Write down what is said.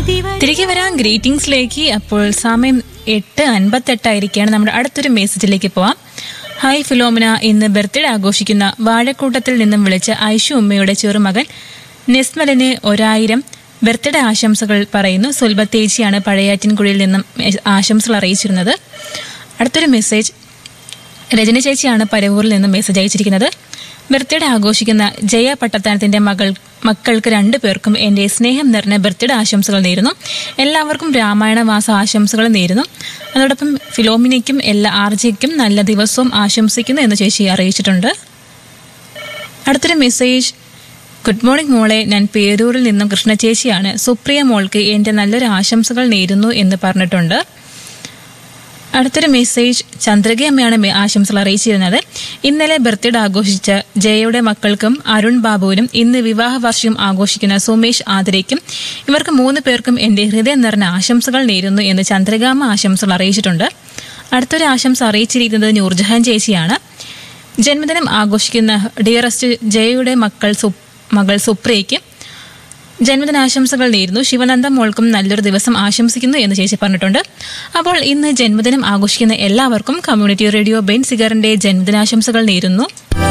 തിരികെ വരാം ഗ്രീറ്റിംഗ്സിലേക്ക് അപ്പോൾ സമയം എട്ട് അൻപത്തെട്ടായിരിക്കുകയാണ് നമ്മുടെ അടുത്തൊരു മെസ്സേജിലേക്ക് പോവാം ഹായ് ഫിലോമിന ഇന്ന് ബർത്ത്ഡേ ആഘോഷിക്കുന്ന വാഴക്കൂട്ടത്തിൽ നിന്നും വിളിച്ച ഐഷു ഉമ്മയുടെ ചെറുമകൻ നെസ്മലിന് ഒരായിരം ബർത്ത്ഡേ ആശംസകൾ പറയുന്നു സുൽബത്തേച്ചിയാണ് പഴയാറ്റിൻകുഴിയിൽ നിന്നും ആശംസകൾ അറിയിച്ചിരുന്നത് അടുത്തൊരു മെസ്സേജ് രജനി ചേച്ചിയാണ് പരവൂരിൽ നിന്ന് മെസ്സേജ് അയച്ചിരിക്കുന്നത് ബർത്ത്ഡേ ആഘോഷിക്കുന്ന ജയ പട്ടത്താനത്തിന്റെ മകൾ മക്കൾക്ക് രണ്ടു പേർക്കും എന്റെ സ്നേഹം നിറഞ്ഞ ബർത്ത്ഡേ ആശംസകൾ നേരുന്നു എല്ലാവർക്കും രാമായണ മാസ ആശംസകൾ നേരുന്നു അതോടൊപ്പം ഫിലോമിനിക്കും എല്ലാ ആർജിക്കും നല്ല ദിവസവും ആശംസിക്കുന്നു എന്ന് ചേച്ചി അറിയിച്ചിട്ടുണ്ട് അടുത്തൊരു മെസ്സേജ് ഗുഡ് മോർണിംഗ് മോളെ ഞാൻ പേരൂരിൽ നിന്നും കൃഷ്ണ ചേച്ചിയാണ് സുപ്രിയ മോൾക്ക് എന്റെ നല്ലൊരു ആശംസകൾ നേരുന്നു എന്ന് പറഞ്ഞിട്ടുണ്ട് അടുത്തൊരു മെസ്സേജ് ചന്ദ്രകയമ്മയാണ് മെ- ആശംസകൾ അറിയിച്ചിരുന്നത് ഇന്നലെ ബർത്ത്ഡേ ആഘോഷിച്ച ജയയുടെ മക്കൾക്കും അരുൺ ബാബുവിനും ഇന്ന് വിവാഹ വാർഷികം ആഘോഷിക്കുന്ന സുമേഷ് ആതിരയ്ക്കും ഇവർക്ക് മൂന്ന് പേർക്കും എന്റെ ഹൃദയം നിറഞ്ഞ ആശംസകൾ നേരുന്നു എന്ന് ചന്ദ്രകാമ ആശംസകൾ അറിയിച്ചിട്ടുണ്ട് അടുത്തൊരു ആശംസ അറിയിച്ചിരിക്കുന്നത് നൂർജഹാൻ ചേച്ചിയാണ് ജന്മദിനം ആഘോഷിക്കുന്ന ഡിയറസ്റ്റ് ജയയുടെ മക്കൾ സു- മകൾ സുപ്രിയയ്ക്ക് ജന്മദിനാശംസകൾ നേരുന്നു ശിവനന്ദ മോൾക്കും നല്ലൊരു ദിവസം ആശംസിക്കുന്നു എന്ന് ചേച്ചി പറഞ്ഞിട്ടുണ്ട് അപ്പോൾ ഇന്ന് ജന്മദിനം ആഘോഷിക്കുന്ന എല്ലാവർക്കും കമ്മ്യൂണിറ്റി റേഡിയോ ബെൻ സിഗറിന്റെ ജന്മദിനാശംസകൾ നേരുന്നു